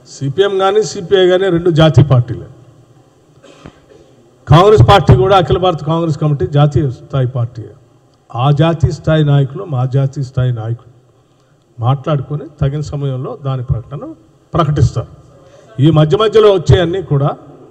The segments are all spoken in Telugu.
సిపిఎం కానీ సిపిఐ కానీ రెండు జాతీయ పార్టీలే కాంగ్రెస్ పార్టీ కూడా అఖిల భారత కాంగ్రెస్ కమిటీ జాతీయ స్థాయి పార్టీ ఆ జాతీయ స్థాయి నాయకులు మా జాతీయ స్థాయి నాయకులు మాట్లాడుకొని తగిన సమయంలో దాని ప్రకటన ప్రకటిస్తారు ఈ మధ్య మధ్యలో వచ్చేవన్నీ కూడా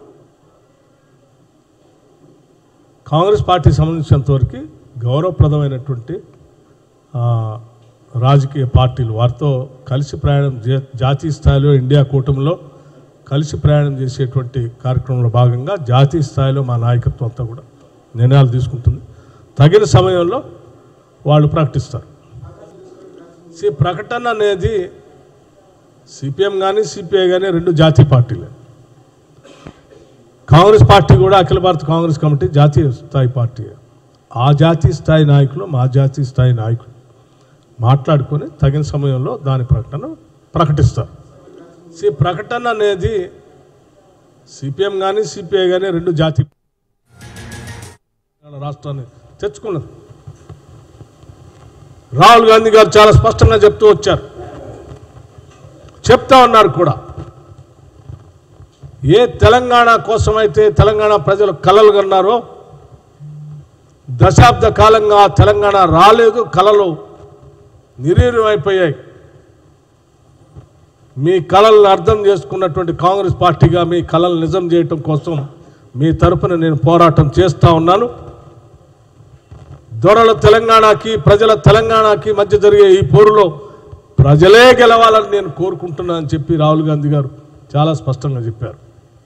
కాంగ్రెస్ పార్టీకి సంబంధించినంత వరకు గౌరవప్రదమైనటువంటి ఆ, రాజకీయ పార్టీలు వారితో కలిసి ప్రయాణం జే- జాతీయ స్థాయిలో ఇండియా కూటమిలో కలిసి ప్రయాణం చేసేటువంటి కార్యక్రమంలో భాగంగా జాతీయ స్థాయిలో మా నాయకత్వం అంతా కూడా నిర్ణయాలు తీసుకుంటుంది తగిన సమయంలో వాళ్ళు ప్రకటిస్తారు సి ప్రకటన అనేది సిపిఎం కానీ సిపిఐ కానీ రెండు జాతీయ పార్టీలే కాంగ్రెస్ పార్టీ కూడా అఖిల భారత కాంగ్రెస్ కమిటీ జాతీయ స్థాయి పార్టీ ఆ జాతీయ స్థాయి నాయకులు మా జాతీయ స్థాయి నాయకులు మాట్లాడుకొని తగిన సమయంలో దాని ప్రకటన ప్రకటిస్తారు సి ప్రకటన అనేది సిపిఎం కానీ సిపిఐ కానీ రెండు జాతీయ రాష్ట్రాన్ని తెచ్చుకున్నది రాహుల్ గాంధీ గారు చాలా స్పష్టంగా చెప్తూ వచ్చారు చెప్తా ఉన్నారు కూడా ఏ తెలంగాణ కోసమైతే తెలంగాణ ప్రజలు కలలు కన్నారో దశాబ్ద కాలంగా ఆ తెలంగాణ రాలేదు కలలు నిర్వీర్యమైపోయాయి మీ కళలను అర్థం చేసుకున్నటువంటి కాంగ్రెస్ పార్టీగా మీ కళలు నిజం చేయటం కోసం మీ తరపున నేను పోరాటం చేస్తా ఉన్నాను దొరల తెలంగాణకి ప్రజల తెలంగాణకి మధ్య జరిగే ఈ పోరులో ప్రజలే గెలవాలని నేను కోరుకుంటున్నానని చెప్పి రాహుల్ గాంధీ గారు చాలా స్పష్టంగా చెప్పారు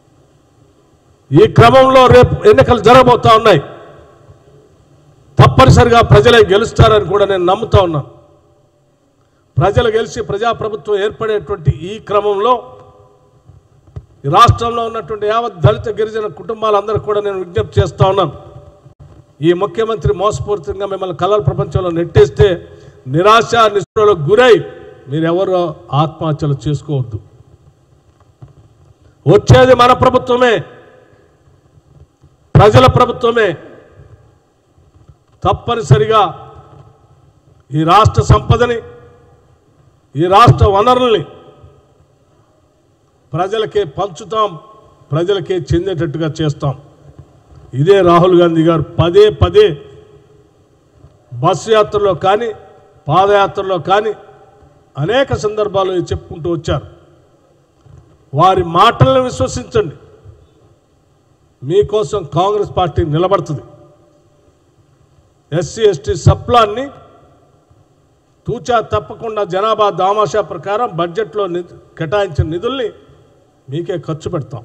ఈ క్రమంలో రేపు ఎన్నికలు జరగబోతా ఉన్నాయి తప్పనిసరిగా ప్రజలే గెలుస్తారని కూడా నేను నమ్ముతా ఉన్నాను ప్రజలు గెలిచి ప్రజాప్రభుత్వం ఏర్పడేటువంటి ఈ క్రమంలో ఈ రాష్ట్రంలో ఉన్నటువంటి యావత్ దళిత గిరిజన కుటుంబాలందరూ కూడా నేను విజ్ఞప్తి చేస్తా ఉన్నాను ఈ ముఖ్యమంత్రి మోసపూరితంగా మిమ్మల్ని కలల ప్రపంచంలో నెట్టేస్తే నిరాశ నిస్పృహలకు గురై మీరెవరు ఆత్మహత్యలు చేసుకోవద్దు వచ్చేది మన ప్రభుత్వమే ప్రజల ప్రభుత్వమే తప్పనిసరిగా ఈ రాష్ట్ర సంపదని ఈ రాష్ట్ర వనరుల్ని ప్రజలకే పంచుతాం ప్రజలకే చెందేటట్టుగా చేస్తాం ఇదే రాహుల్ గాంధీ గారు పదే పదే బస్సు యాత్రలో కానీ పాదయాత్రలో కానీ అనేక సందర్భాలు ఇది చెప్పుకుంటూ వచ్చారు వారి మాటలను విశ్వసించండి మీకోసం కాంగ్రెస్ పార్టీ నిలబడుతుంది ఎస్సీ ఎస్టీ సప్లాన్ని తూచా తప్పకుండా జనాభా దామాషా ప్రకారం బడ్జెట్లో ని- కేటాయించిన నిధుల్ని మీకే ఖర్చు పెడతాం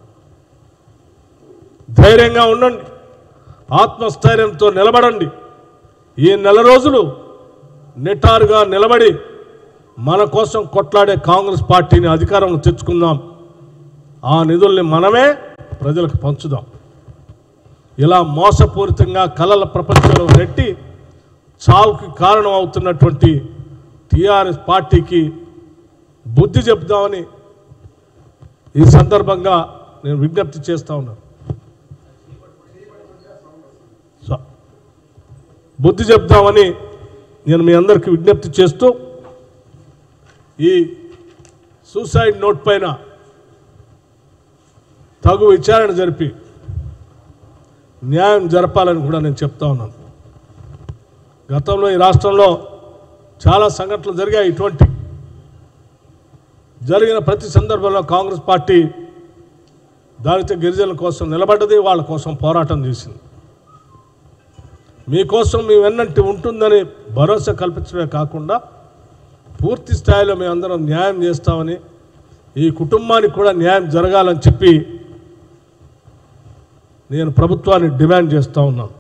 ధైర్యంగా ఉండండి ఆత్మస్థైర్యంతో నిలబడండి ఈ నెల రోజులు నిటారుగా నిలబడి మన కోసం కొట్లాడే కాంగ్రెస్ పార్టీని అధికారంలో తెచ్చుకుందాం ఆ నిధుల్ని మనమే ప్రజలకు పంచుదాం ఇలా మోసపూరితంగా కలల ప్రపంచంలో నెట్టి చావుకి కారణం అవుతున్నటువంటి టీఆర్ఎస్ పార్టీకి బుద్ధి చెప్దామని ఈ సందర్భంగా నేను విజ్ఞప్తి చేస్తా ఉన్నాను సో, బుద్ధి చెప్దామని నేను మీ అందరికీ విజ్ఞప్తి చేస్తూ ఈ సూసైడ్ నోట్ పైన తగు విచారణ జరిపి న్యాయం జరపాలని కూడా నేను చెప్తా ఉన్నాను గతంలో ఈ రాష్ట్రంలో చాలా సంఘటనలు జరిగాయి ఇటువంటి జరిగిన ప్రతి సందర్భంలో కాంగ్రెస్ పార్టీ దళిత గిరిజనుల కోసం నిలబడ్డది వాళ్ళ కోసం పోరాటం చేసింది మీకోసం మీ వెన్నంటి ఉంటుందని భరోసా కల్పించడమే కాకుండా పూర్తి స్థాయిలో మేమందరం న్యాయం చేస్తామని ఈ కుటుంబానికి కూడా న్యాయం జరగాలని చెప్పి నేను ప్రభుత్వాన్ని డిమాండ్ చేస్తూ ఉన్నాను